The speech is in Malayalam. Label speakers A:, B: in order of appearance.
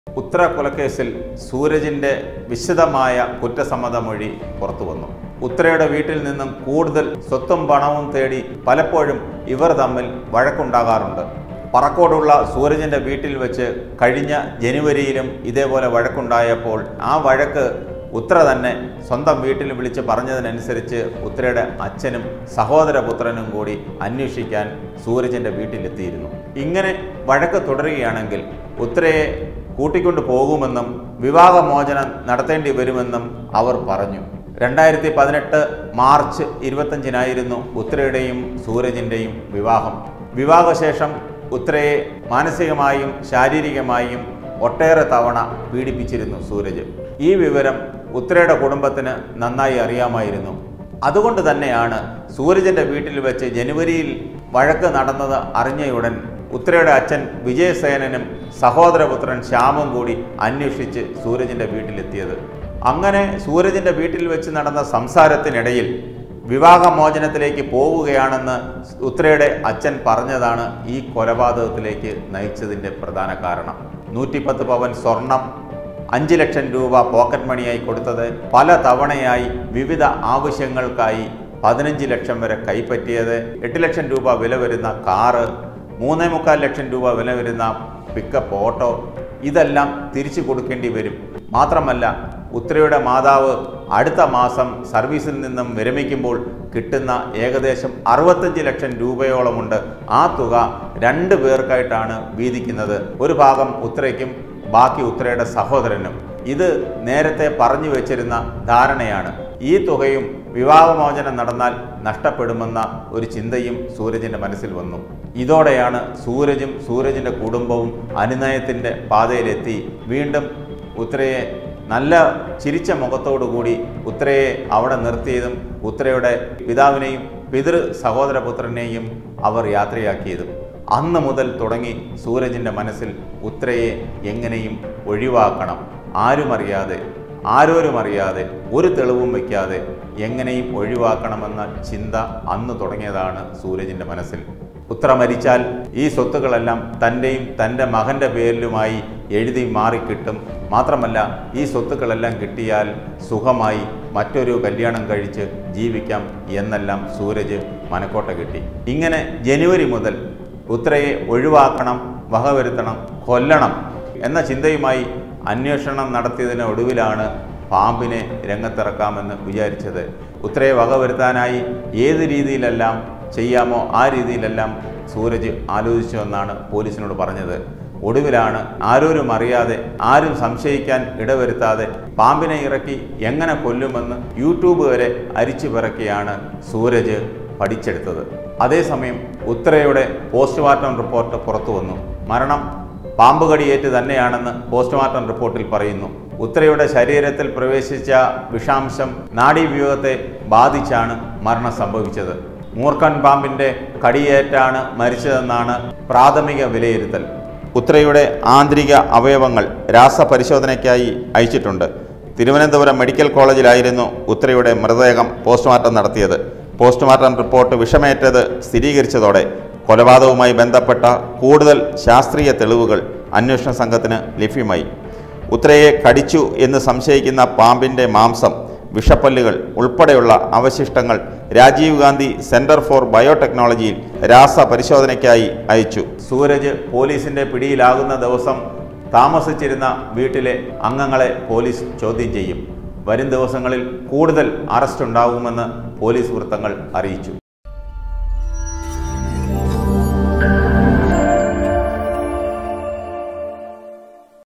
A: ഉത്തര കൊലക്കേസിൽ സൂരജിന്റെ വിശദമായ കുറ്റസമ്മത മൊഴി പുറത്തു വന്നു ഉത്തരയുടെ വീട്ടിൽ നിന്നും കൂടുതൽ സ്വത്തും പണവും തേടി പലപ്പോഴും ഇവർ തമ്മിൽ വഴക്കുണ്ടാകാറുണ്ട് പറക്കോടുള്ള സൂരജിന്റെ വീട്ടിൽ വെച്ച് കഴിഞ്ഞ ജനുവരിയിലും ഇതേപോലെ വഴക്കുണ്ടായപ്പോൾ ആ വഴക്ക് ഉത്തര തന്നെ സ്വന്തം വീട്ടിൽ വിളിച്ച് പറഞ്ഞതിനനുസരിച്ച് ഉത്തരയുടെ അച്ഛനും സഹോദരപുത്രനും കൂടി അന്വേഷിക്കാൻ സൂരജിന്റെ വീട്ടിലെത്തിയിരുന്നു ഇങ്ങനെ വഴക്ക് തുടരുകയാണെങ്കിൽ ഉത്തരയെ കൂട്ടിക്കൊണ്ടു പോകുമെന്നും വിവാഹമോചനം നടത്തേണ്ടി വരുമെന്നും അവർ പറഞ്ഞു രണ്ടായിരത്തി പതിനെട്ട് മാർച്ച് ഇരുപത്തഞ്ചിനായിരുന്നു ഉത്തരയുടെയും സൂരജിൻ്റെയും വിവാഹം വിവാഹശേഷം ഉത്തരയെ മാനസികമായും ശാരീരികമായും ഒട്ടേറെ തവണ പീഡിപ്പിച്ചിരുന്നു സൂരജ് ഈ വിവരം ഉത്തരയുടെ കുടുംബത്തിന് നന്നായി അറിയാമായിരുന്നു അതുകൊണ്ട് തന്നെയാണ് സൂരജിന്റെ വീട്ടിൽ വെച്ച് ജനുവരിയിൽ വഴക്ക് നടന്നത് അറിഞ്ഞയുടൻ ഉത്തരയുടെ അച്ഛൻ വിജയസേനനും സഹോദരപുത്രൻ ശ്യാമും കൂടി അന്വേഷിച്ച് സൂരജിന്റെ വീട്ടിലെത്തിയത് അങ്ങനെ സൂരജിന്റെ വീട്ടിൽ വെച്ച് നടന്ന സംസാരത്തിനിടയിൽ വിവാഹമോചനത്തിലേക്ക് പോവുകയാണെന്ന് ഉത്തരയുടെ അച്ഛൻ പറഞ്ഞതാണ് ഈ കൊലപാതകത്തിലേക്ക് നയിച്ചതിൻ്റെ പ്രധാന കാരണം നൂറ്റിപ്പത്ത് പവൻ സ്വർണം അഞ്ച് ലക്ഷം രൂപ പോക്കറ്റ് മണിയായി കൊടുത്തത് പല തവണയായി വിവിധ ആവശ്യങ്ങൾക്കായി പതിനഞ്ച് ലക്ഷം വരെ കൈപ്പറ്റിയത് എട്ട് ലക്ഷം രൂപ വില വരുന്ന കാറ് മൂന്നേ മുക്കാൽ ലക്ഷം രൂപ വില വരുന്ന പിക്കപ്പ് ഓട്ടോ ഇതെല്ലാം തിരിച്ചു കൊടുക്കേണ്ടി വരും മാത്രമല്ല ഉത്തരയുടെ മാതാവ് അടുത്ത മാസം സർവീസിൽ നിന്നും വിരമിക്കുമ്പോൾ കിട്ടുന്ന ഏകദേശം അറുപത്തഞ്ച് ലക്ഷം രൂപയോളമുണ്ട് ആ തുക രണ്ട് പേർക്കായിട്ടാണ് വീതിക്കുന്നത് ഒരു ഭാഗം ഉത്തരയ്ക്കും ബാക്കി ഉത്തരയുടെ സഹോദരനും ഇത് നേരത്തെ പറഞ്ഞു വെച്ചിരുന്ന ധാരണയാണ് ഈ തുകയും വിവാഹമോചനം നടന്നാൽ നഷ്ടപ്പെടുമെന്ന ഒരു ചിന്തയും സൂരജിന്റെ മനസ്സിൽ വന്നു ഇതോടെയാണ് സൂരജും സൂരജിന്റെ കുടുംബവും അനുനയത്തിന്റെ പാതയിലെത്തി വീണ്ടും ഉത്തരയെ നല്ല ചിരിച്ച മുഖത്തോടുകൂടി ഉത്തരയെ അവിടെ നിർത്തിയതും ഉത്തരയുടെ പിതാവിനെയും പിതൃ സഹോദരപുത്രനെയും അവർ യാത്രയാക്കിയതും അന്ന് മുതൽ തുടങ്ങി സൂരജിൻ്റെ മനസ്സിൽ ഉത്തരയെ എങ്ങനെയും ഒഴിവാക്കണം ആരുമറിയാതെ ആരോരും അറിയാതെ ഒരു തെളിവും വയ്ക്കാതെ എങ്ങനെയും ഒഴിവാക്കണമെന്ന ചിന്ത അന്ന് തുടങ്ങിയതാണ് സൂരജിൻ്റെ മനസ്സിൽ ഉത്തര മരിച്ചാൽ ഈ സ്വത്തുക്കളെല്ലാം തൻ്റെയും തൻ്റെ മകൻ്റെ പേരിലുമായി എഴുതി മാറിക്കിട്ടും മാത്രമല്ല ഈ സ്വത്തുക്കളെല്ലാം കിട്ടിയാൽ സുഖമായി മറ്റൊരു കല്യാണം കഴിച്ച് ജീവിക്കാം എന്നെല്ലാം സൂരജ് മനക്കോട്ട കിട്ടി ഇങ്ങനെ ജനുവരി മുതൽ ഉത്തരയെ ഒഴിവാക്കണം വകവരുത്തണം കൊല്ലണം എന്ന ചിന്തയുമായി അന്വേഷണം നടത്തിയതിന് ഒടുവിലാണ് പാമ്പിനെ രംഗത്തിറക്കാമെന്ന് വിചാരിച്ചത് ഉത്തരയെ വകവരുത്താനായി ഏത് രീതിയിലെല്ലാം ചെയ്യാമോ ആ രീതിയിലെല്ലാം സൂരജ് ആലോചിച്ചു എന്നാണ് പോലീസിനോട് പറഞ്ഞത് ഒടുവിലാണ് ആരോരും അറിയാതെ ആരും സംശയിക്കാൻ ഇടവരുത്താതെ പാമ്പിനെ ഇറക്കി എങ്ങനെ കൊല്ലുമെന്ന് യൂട്യൂബ് വരെ അരിച്ചു പിറക്കിയാണ് സൂരജ് പഠിച്ചെടുത്തത് അതേസമയം ഉത്തരയുടെ പോസ്റ്റ്മോർട്ടം റിപ്പോർട്ട് പുറത്തു വന്നു മരണം പാമ്പ് കടിയേറ്റ് തന്നെയാണെന്ന് പോസ്റ്റ്മോർട്ടം റിപ്പോർട്ടിൽ പറയുന്നു ഉത്തരയുടെ ശരീരത്തിൽ പ്രവേശിച്ച വിഷാംശം നാഡീവ്യൂഹത്തെ ബാധിച്ചാണ് മരണം സംഭവിച്ചത് മൂർഖൻ പാമ്പിന്റെ കടിയേറ്റാണ് മരിച്ചതെന്നാണ് പ്രാഥമിക വിലയിരുത്തൽ ഉത്തരയുടെ ആന്തരിക അവയവങ്ങൾ രാസപരിശോധനയ്ക്കായി അയച്ചിട്ടുണ്ട് തിരുവനന്തപുരം മെഡിക്കൽ കോളേജിലായിരുന്നു ഉത്തരയുടെ മൃതദേഹം പോസ്റ്റ്മോർട്ടം നടത്തിയത് പോസ്റ്റ്മോർട്ടം റിപ്പോർട്ട് വിഷമേറ്റത് സ്ഥിരീകരിച്ചതോടെ കൊലപാതകവുമായി ബന്ധപ്പെട്ട കൂടുതൽ ശാസ്ത്രീയ തെളിവുകൾ അന്വേഷണ സംഘത്തിന് ലഭ്യമായി ഉത്തരയെ കടിച്ചു എന്ന് സംശയിക്കുന്ന പാമ്പിൻ്റെ മാംസം വിഷപ്പല്ലുകൾ ഉൾപ്പെടെയുള്ള അവശിഷ്ടങ്ങൾ രാജീവ് ഗാന്ധി സെന്റർ ഫോർ ബയോടെക്നോളജിയിൽ രാസപരിശോധനയ്ക്കായി അയച്ചു സൂരജ് പോലീസിന്റെ പിടിയിലാകുന്ന ദിവസം താമസിച്ചിരുന്ന വീട്ടിലെ അംഗങ്ങളെ പോലീസ് ചോദ്യം ചെയ്യും വരും ദിവസങ്ങളിൽ കൂടുതൽ അറസ്റ്റ് ഉണ്ടാകുമെന്ന് പോലീസ് വൃത്തങ്ങൾ അറിയിച്ചു